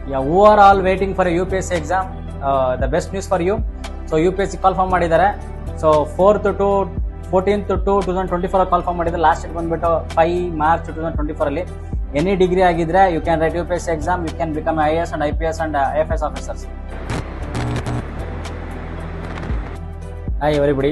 yeah who are all waiting for U P S C exam the best news for you so U P S C call form ಮಾಡಿದ್ದಾರೆ so fourth to fourteenth two two thousand twenty four call form ಮಾಡಿದ್ದಾರೆ last date ಬಂದ್ಬಿಟ್ಟು five March two thousand twenty four ಅಲ್ಲಿ any degree ಆಗಿದ್ರೆ you can write U P S C exam you can become I S and I P S and I F S officers hi everybody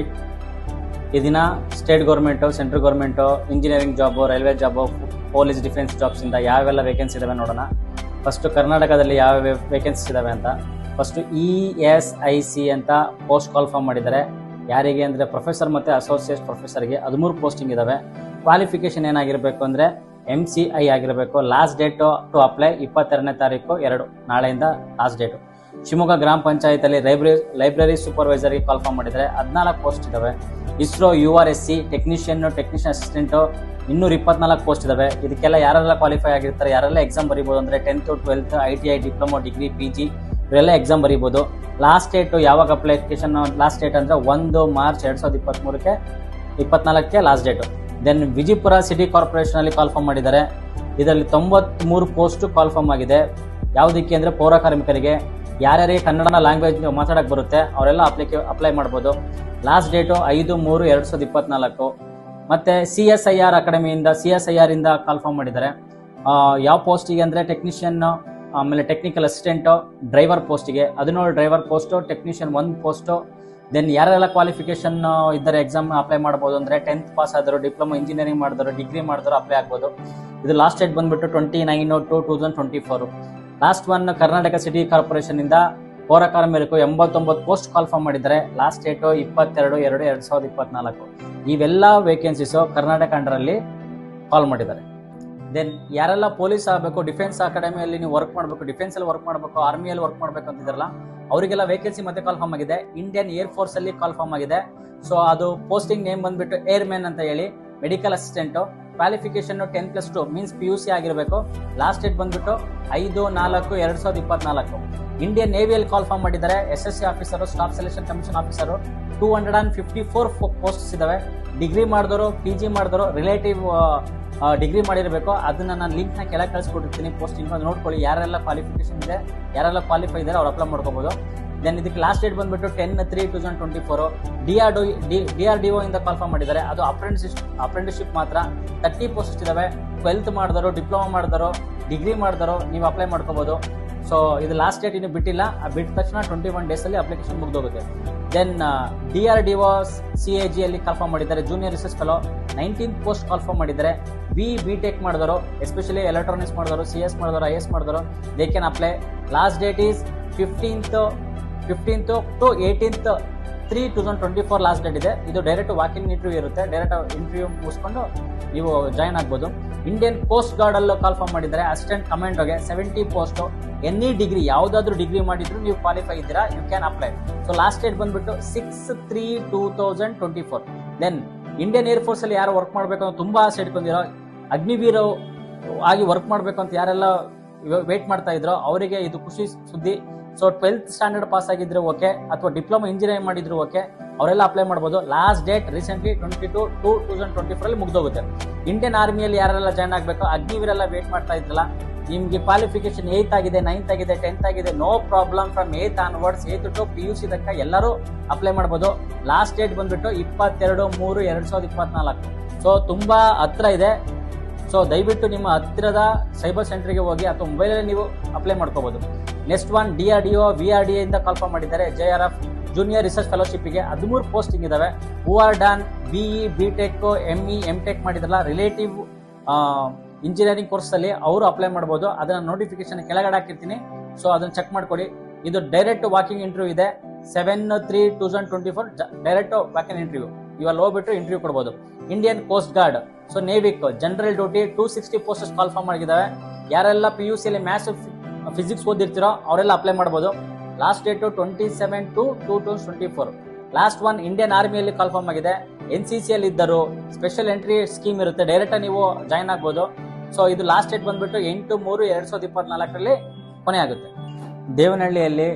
ಈ ದಿನ state government central government engineering job railway job police defence ಜಾಬ್ಸಿಂದ ಯಾವೆಲ್ಲ vacancy ಇದಾವೆ ನೋಡೋಣ first ಕರ್ನಾಟಕದಲ್ಲಿ ಯಾವ vacancy ಇದಾವೆ ಅಂತ first E S I C ಅಂತ ಪೋಸ್ಟ್ ಕಾಲ್ ಫಾರ್ಮ್ ಮಾಡಿದ್ದಾರೆ ಯಾರಿಗೆ ಅಂದರೆ ಪ್ರೊಫೆಸರ್ ಮತ್ತು ಅಸೋಸಿಯೇಟ್ ಪ್ರೊಫೆಸರ್ಗೆ ಹದಿಮೂರು ಪೋಸ್ಟಿಂಗ್ ಇದಾವೆ ಕ್ವಾಲಿಫಿಕೇಶನ್ ಏನಾಗಿರಬೇಕು ಅಂದರೆ ಎಮ್ ಸಿ ಐ ಆಗಿರಬೇಕು ಲಾಸ್ಟ್ ಡೇಟು ಟು ಅಪ್ಲೈ ಇಪ್ಪತ್ತೆರಡನೇ ತಾರೀಕು ಎರಡು ನಾಳೆಯಿಂದ ಲಾಸ್ಟ್ ಡೇಟು ಶಿವಮೊಗ್ಗ ಗ್ರಾಮ ಪಂಚಾಯತಲ್ಲಿ ಲೈಬ್ರರಿ ಲೈಬ್ರರಿ ಸೂಪರ್ವೈಸರ್ಗೆ ಕಾಲ್ ಫಾರ್ಮ್ ಮಾಡಿದ್ದಾರೆ ಹದಿನಾಲ್ಕು ಪೋಸ್ಟ್ ಇದಾವೆ ISRO U R S C technician technician assistant ಇನ್ನೂರ ಇಪ್ಪತ್ನಾಲ್ಕು ಪೋಸ್ಟ್ ಇದಾವೆ ಇದಕ್ಕೆಲ್ಲ ಯಾರೆಲ್ಲ ಕ್ವಾಲಿಫೈ ಆಗಿರ್ತಾರೆ ಯಾರೆಲ್ಲ ಎಕ್ಸಾಮ್ ಬರೀಬೋದು ಅಂದರೆ tenth twelfth I T I diploma degree P G ಇವರೆಲ್ಲ ಎಕ್ಸಾಮ್ ಬರೀಬೋದು ಲಾಸ್ಟ್ ಡೇಟು ಯಾವಾಗ ಅಪ್ಲಿಕೇಶನ್ ಲಾಸ್ಟ್ ಡೇಟ್ ಅಂದರೆ ಒಂದು ಮಾರ್ಚ್ ಎರಡು ಸಾವಿರದ ಇಪ್ಪತ್ತ್ಮೂರಕ್ಕೆ ಇಪ್ಪತ್ನಾಲ್ಕಕ್ಕೆ last date then Vijayapura city corporation ಅಲ್ಲಿ ಕಾಲ್ ಫಾರ್ಮ್ ಮಾಡಿದ್ದಾರೆ ಇದರಲ್ಲಿ ತೊಂಬತ್ಮೂರು ಪೋಸ್ಟ್ ಕಾಲ್ ಫಾರ್ಮ್ ಆಗಿದೆ ಯಾವುದಕ್ಕೆ ಅಂದರೆ ಪೌರ ಕಾರ್ಮಿಕರಿಗೆ ಯಾರ್ಯಾರಿಗೆ ಕನ್ನಡನ ಲ್ಯಾಂಗ್ವೇಜ್ ಮಾತಾಡಕ್ಕೆ ಬರುತ್ತೆ ಅವರೆಲ್ಲ ಅಪ್ಲಿಕೆ ಅಪ್ಲೈ ಮಾಡ್ಬೋದು ಲಾಸ್ಟ್ ಡೇಟು ಐದು ಮೂರು ಎರಡು ಸಾವಿರದ ಇಪ್ಪತ್ನಾಲ್ಕು ಮತ್ತೆ ಸಿ ಎಸ್ ಐ ಆರ್ ಅಕಾಡೆಮಿಯಿಂದ ಸಿ ಎಸ್ ಐ ಆರ್ ಇಂದ ಕಾಲ್ ಫಾರ್ಮ್ ಮಾಡಿದ್ದಾರೆ ಆ, ಯಾವ ಪೋಸ್ಟಿಗೆ ಅಂದರೆ ಟೆಕ್ನಿಷಿಯನ್ ಆಮೇಲೆ ಟೆಕ್ನಿಕಲ್ ಅಸಿಸ್ಟೆಂಟು ಡ್ರೈವರ್ ಪೋಸ್ಟಿಗೆ ಹದಿನೇಳು ಡ್ರೈವರ್ ಪೋಸ್ಟು ಟೆಕ್ನಿಷಿಯನ್ ಒಂದು ಪೋಸ್ಟು ದೆನ್ ಯಾರೆಲ್ಲ ಕ್ವಾಲಿಫಿಕೇಶನ್ ಇದ್ದಾರೆ ಎಕ್ಸಾಮ್ ಅಪ್ಲೈ ಮಾಡ್ಬೋದು ಅಂದರೆ ಟೆಂತ್ ಪಾಸ್ ಆದರು ಡಿಪ್ಲೊಮಾ ಇಂಜಿನಿಯರಿಂಗ್ ಮಾಡಿದ್ರು ಡಿಗ್ರಿ ಮಾಡಿದ್ರು ಅಪ್ಲೈ ಆಗ್ಬೋದು ಇದು ಲಾಸ್ಟ್ ಡೇಟ್ ಬಂದ್ಬಿಟ್ಟು twenty nine two two thousand twenty four last one Karnataka city corporation ಇಂದ ಪೌರ ಕಾರ್ಮಿಕರು ಎಂಬತ್ತೊಂಬತ್ತು ಪೋಸ್ಟ್ ಕಾಲ್ ಫಾರ್ಮ್ ಮಾಡಿದ್ದಾರೆ ಲಾಸ್ಟ್ ಡೇಟು ಇಪ್ಪತ್ತೆರಡು ಎರಡು ಎರಡು ಸಾವಿರದ ಇಪ್ಪತ್ನಾಲ್ಕು ಇವೆಲ್ಲ ವೇಕೆನ್ಸೀಸು ಕರ್ನಾಟಕ ಅಂಡರಲ್ಲಿ ಕಾಲ್ ಮಾಡಿದ್ದಾರೆ ದೆನ್ ಯಾರೆಲ್ಲ ಪೊಲೀಸ್ ಆಗಬೇಕು ಡಿಫೆನ್ಸ್ ಅಕಾಡೆಮಿಯಲ್ಲಿ ನೀವು ವರ್ಕ್ ಮಾಡಬೇಕು ಡಿಫೆನ್ಸ್ ಅಲ್ಲಿ ವರ್ಕ್ ಮಾಡಬೇಕು ಆರ್ಮಿಯಲ್ಲಿ ವರ್ಕ್ ಮಾಡಬೇಕು ಅಂತಿದ್ರಲ್ಲ ಅವರಿಗೆಲ್ಲ ವೇಕೆನ್ಸಿ ಮತ್ತೆ ಕಾಲ್ ಫಾರ್ಮ್ ಆಗಿದೆ ಇಂಡಿಯನ್ ಏರ್ ಫೋರ್ಸ್ ಅಲ್ಲಿ ಕಾಲ್ ಫಾರ್ಮ್ ಆಗಿದೆ ಸೊ ಅದು ಪೋಸ್ಟಿಂಗ್ ನೇಮ್ ಬಂದ್ಬಿಟ್ಟು ಏರ್ ಮ್ಯಾನ್ ಅಂತ ಹೇಳಿ medical assistant qualification ten plus two means P U C ಆಗಿರಬೇಕು ಲಾಸ್ಟ್ ಡೇಟ್ ಬಂದ್ಬಿಟ್ಟು ಐದು ನಾಲ್ಕು ಎರಡ್ ಸಾವಿರದ ಇಪ್ಪತ್ನಾಲ್ಕು ಇಂಡಿಯನ್ ನೇವಿಯಲ್ಲಿ ಕಾಲ್ ಫಾರ್ಮ್ ಮಾಡಿದ್ದಾರೆ S S C officer staff selection commission officer two hundred and fifty four posts ಇದಾವೆ ಡಿಗ್ರಿ ಮಾಡಿದವರು ಪಿ ಜಿ ಮಾಡಿದವರು ರಿಲೇಟಿವ್ ಡಿಗ್ರಿ ಮಾಡಿರಬೇಕು ಅದನ್ನ ನಾನು ಲಿಂಕ್ನ ಕೆಳಗೆ ಕಳಿಸ್ಕೊಟ್ಟಿರ್ತೀನಿ ಪೋಸ್ಟಿಂಗ್ ಅದು ನೋಡ್ಕೊಳ್ಳಿ ಯಾರೆಲ್ಲ ಕ್ವಾಲಿಫಿಕೇಶನ್ ಇದೆ ಯಾರೆಲ್ಲ ಕ್ವಾಲಿಫೈ ಇದ್ದಾರೆ ಅವ್ರು ಅಪ್ಲೈ ಮಾಡ್ಕೋಬಹುದು ದೆನ್ ಇದಕ್ಕೆ ಲಾಸ್ಟ್ ಡೇಟ್ ಬಂದ್ಬಿಟ್ಟು ten three two thousand twenty four D R D D R D O ಇಂದ ಕಾಲ್ ಫಾರ್ಮ್ ಮಾಡಿದ್ದಾರೆ ಅದು ಅಪ್ರೆಂಟಿಸ್ ಅಪ್ರೆಂಟಿಸ್ಶಿಪ್ ಮಾತ್ರ ತರ್ಟಿ ಪೋಸ್ಟ್ ಇದಾವೆ ಟ್ವೆಲ್ತ್ ಮಾಡಿದವರು ಡಿಪ್ಲೊಮಾ ಮಾಡಿದವರು ಡಿಗ್ರಿ ಮಾಡಿದವರು ನೀವು ಅಪ್ಲೈ ಮಾಡ್ಕೋಬಹುದು ಸೊ ಇದು ಲಾಸ್ಟ್ ಡೇಟ್ ಇನ್ನು ಬಿಟ್ಟಿಲ್ಲ ಆ ಬಿಟ್ಟ ತಕ್ಷಣ ಟ್ವೆಂಟಿ ಒನ್ ಡೇಸಲ್ಲಿ ಅಪ್ಲಿಕೇಶನ್ ಮುಗ್ದೋಗುತ್ತೆ then D R D O C A G ಅಲ್ಲಿ ಕಾಲ್ ಫಾರ್ಮ್ ಮಾಡಿದ್ದಾರೆ junior research fellow nineteen post call form ಮಾಡಿದ್ದಾರೆ ಬಿ ಬಿ ಟೆಕ್ ಮಾಡಿದವರು ಎಸ್ಪೆಷಲಿ ಎಲೆಕ್ಟ್ರಾನಿಕ್ಸ್ ಮಾಡಿದವರು ಸಿ ಎಸ್ ಮಾಡಿದವರು ಐ ಎಸ್ ಮಾಡಿದವರು they can apply last date is fifteenth fifteenth to eighteenth three two thousand twenty four last date ಇದೆ ಇದು direct walking interview ಇರುತ್ತೆ direct interview ಮುಗಿಸ್ಕೊಂಡು ನೀವು join ಆಗ್ಬೋದು ಇಂಡಿಯನ್ ಕೋಸ್ಟ್ ಗಾರ್ಡ್ ಅಲ್ಲೂ ಕಾಲ್ ಫಾರ್ಮ್ ಮಾಡಿದ್ದಾರೆ ಅಸಿಸ್ಟೆಂಟ್ ಕಮಾಂಡೋಗೆ ಸೆವೆಂಟಿ ಪೋಸ್ಟ್ ಎನಿ ಡಿಗ್ರಿ ಯಾವುದಾದ್ರೂ ಡಿಗ್ರಿ ಮಾಡಿದ್ರು ನೀವು ಕ್ವಾಲಿಫೈ ಇದ್ದೀರಾ you can apply so last date ಬಂದ್ಬಿಟ್ಟು six three two thousand twenty four then Indian Air Force ಅಲ್ಲಿ ಯಾರು ವರ್ಕ್ ಮಾಡಬೇಕು ಅಂತ ತುಂಬಾ ಆಸೆ ಇಟ್ಕೊಂಡಿರೋ ಅಗ್ನಿವೀರ ಆಗಿ ವರ್ಕ್ ಮಾಡಬೇಕು ಅಂತ ಯಾರೆಲ್ಲ ವೇಟ್ ಮಾಡ್ತಾ ಇದ್ರೋ ಅವರಿಗೆ ಇದು ಖುಷಿ ಸುದ್ದಿ ಸೊ ಟ್ವೆಲ್ತ್ ಸ್ಟ್ಯಾಂಡರ್ಡ್ ಪಾಸ್ ಆಗಿದ್ರೆ ಓಕೆ ಅಥವಾ ಡಿಪ್ಲೊಮಾ ಇಂಜಿನಿಯರಿಂಗ್ ಮಾಡಿದ್ರು ಓಕೆ ಅವರೆಲ್ಲ ಅಪ್ಲೈ ಮಾಡ್ಬೋದು last date recently twenty two two thousand twenty four ಅಲ್ಲಿ ಮುಗ್ದೋಗುತ್ತೆ ಇಂಡಿಯನ್ ಆರ್ಮಿಯಲ್ಲಿ ಯಾರೆಲ್ಲ ಜಾಯ್ನ್ ಆಗಬೇಕು ಅಗ್ನಿವೀರೆಲ್ಲ ವೇಟ್ ಮಾಡ್ತಾ ಇದ್ರಲ್ಲ ನಿಮ್ಗೆ ಕ್ವಾಲಿಫಿಕೇಶನ್ ಏಯ್ತ್ ಆಗಿದೆ ನೈನ್ತ್ ಆಗಿದೆ ಟೆಂತ್ ಆಗಿದೆ no problem from eighth onwards eighth to P U C ತನಕ ಎಲ್ಲರೂ ಅಪ್ಲೈ ಮಾಡ್ಬೋದು ಲಾಸ್ಟ್ ಡೇಟ್ ಬಂದ್ಬಿಟ್ಟು ಇಪ್ಪತ್ತೆರಡು ಮೂರು ಎರಡ್ ಸಾವಿರದ ಇಪ್ಪತ್ನಾಲ್ಕು ಸೊ ತುಂಬಾ ಹತ್ರ ಇದೆ ಸೊ ದಯವಿಟ್ಟು ನಿಮ್ಮ ಹತ್ತಿರದ ಸೈಬರ್ ಸೆಂಟರ್ಗೆ ಹೋಗಿ ಅಥವಾ ಮೊಬೈಲಲ್ಲಿ ನೀವು ಅಪ್ಲೈ ಮಾಡ್ಕೋಬಹುದು next one D R D O V R D ಇಂದ ಕಾಲ್ ಫಾರ್ಮ್ ಮಾಡಿದ್ದಾರೆ J R F junior research ಫೆಲೋಶಿಪ್ಗೆ ಹದಿಮೂರು ಪೋಸ್ಟಿಂಗ್ ಇದಾವೆ who are done BE B tech M E M tech ಮಾಡಿದ್ರಲ್ಲ ರಿಲೇಟಿವ್ ಇಂಜಿನಿಯರಿಂಗ್ ಕೋರ್ಸ್ ಅಲ್ಲಿ ಅವರು apply ಮಾಡ್ಬೋದು ಅದನ್ನ ನೋಟಿಫಿಕೇಶನ್ ಕೆಳಗಡೆ ಹಾಕಿರ್ತೀನಿ ಸೊ ಅದನ್ನ ಚೆಕ್ ಮಾಡ್ಕೊಳ್ಳಿ ಇದು ಡೈರೆಕ್ಟ್ ವಾಕಿಂಗ್ ಇಂಟರ್ವ್ಯೂ ಇದೆ seven three two thousand twenty four direct walking interview ಇವಾಗ ಹೋಗ್ಬಿಟ್ಟು ಇಂಟರ್ವ್ಯೂ ಕೊಡ್ಬೋದು ಇಂಡಿಯನ್ ಕೋಸ್ಟ್ ಗಾರ್ಡ್ ಸೊ ನೇವಿಕ್ general duty two sixty post call form ಆಗಿದ್ದಾವೆ ಯಾರೆಲ್ಲ ಪಿ ಯು ಸಿಯಲ್ಲಿ ಮ್ಯಾಥ್ಸ್ ಫಿಸಿಕ್ಸ್ ಓದಿರ್ತೀರೋ ಅವರೆಲ್ಲ ಅಪ್ಲೈ ಮಾಡ್ಬೋದು last date twenty seven two two thousand twenty four last one Indian ಆರ್ಮಿಯಲ್ಲಿ ಕಾಲ್ ಫಾರ್ಮ್ ಆಗಿದೆ ಎನ್ ಸಿ ಸಿ ಅಲ್ಲಿ ಇದ್ದರು ಸ್ಪೆಷಲ್ ಎಂಟ್ರಿ ಸ್ಕೀಮ್ ಇರುತ್ತೆ ಡೈರೆಕ್ಟ್ ನೀವು ಜಾಯ್ನ್ ಆಗ್ಬೋದು ಸೊ ಇದು ಲಾಸ್ಟ್ ಡೇಟ್ ಬಂದ್ಬಿಟ್ಟು ಎಂಟು ಮೂರು ಎರಡ್ ಸಾವಿರದ ಇಪ್ಪತ್ನಾಲ್ಕರಲ್ಲಿ ಕೊನೆ ಆಗುತ್ತೆ ದೇವನಹಳ್ಳಿಯಲ್ಲಿ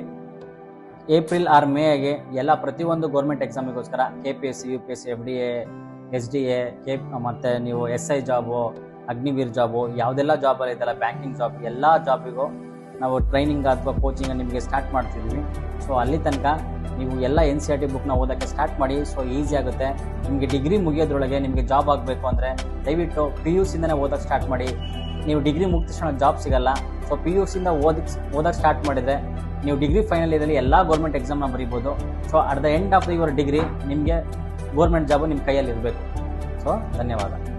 ಏಪ್ರಿಲ್ ಆರ್ ಮೇಗೆ ಎಲ್ಲ ಪ್ರತಿಯೊಂದು ಗೌರ್ಮೆಂಟ್ ಎಕ್ಸಾಮಿಗೋಸ್ಕರ K P S C U P S C F D A S D A K ಮತ್ತು ನೀವು S I job Agniveer job ಯಾವುದೆಲ್ಲ ಜಾಬಲ್ಲಿ ಇದೆಲ್ಲ ಬ್ಯಾಂಕಿಂಗ್ ಜಾಬ್ ಎಲ್ಲ ಜಾಬಿಗೂ ನಾವು ಟ್ರೈನಿಂಗ್ ಅಥವಾ ಕೋಚಿಂಗ್ ನಿಮಗೆ ಸ್ಟಾರ್ಟ್ ಮಾಡ್ತಿದ್ವಿ ಸೊ ಅಲ್ಲಿ ತನಕ ನೀವು ಎಲ್ಲ ಎನ್ ಸಿ ಆರ್ ಟಿ ಬುಕ್ನ ಓದೋಕ್ಕೆ ಸ್ಟಾರ್ಟ್ ಮಾಡಿ ಸೊ ಈಸಿ ಆಗುತ್ತೆ ನಿಮಗೆ ಡಿಗ್ರಿ ಮುಗಿಯೋದ್ರೊಳಗೆ ನಿಮಗೆ ಜಾಬ್ ಆಗಬೇಕು ಅಂದರೆ ದಯವಿಟ್ಟು ಪಿ ಯು ಸಿಂದನೇ ಓದೋಕ್ಕೆ ಸ್ಟಾರ್ಟ್ ಮಾಡಿ ನೀವು ಡಿಗ್ರಿ ಮುಗಿದ ತಕ್ಷಣ ಜಾಬ್ ಸಿಗಲ್ಲ ಸೊ ಪಿ ಯು ಸಿಂದ ಓದಕ್ಕೆ ಓದೋಕ್ಕೆ ಸ್ಟಾರ್ಟ್ ಮಾಡಿದರೆ ನೀವು ಡಿಗ್ರಿ ಫೈನಲ್ ಇಯರಲ್ಲಿ ಎಲ್ಲ ಗೌರ್ಮೆಂಟ್ ಎಕ್ಸಾಮ್ನ ಬರೀಬೋದು so at the end of your degree ನಿಮಗೆ ಗೌರ್ಮೆಂಟ್ ಜಾಬು ನಿಮ್ಮ ಕೈಯಲ್ಲಿ ಇರಬೇಕು ಸೊ ಧನ್ಯವಾದ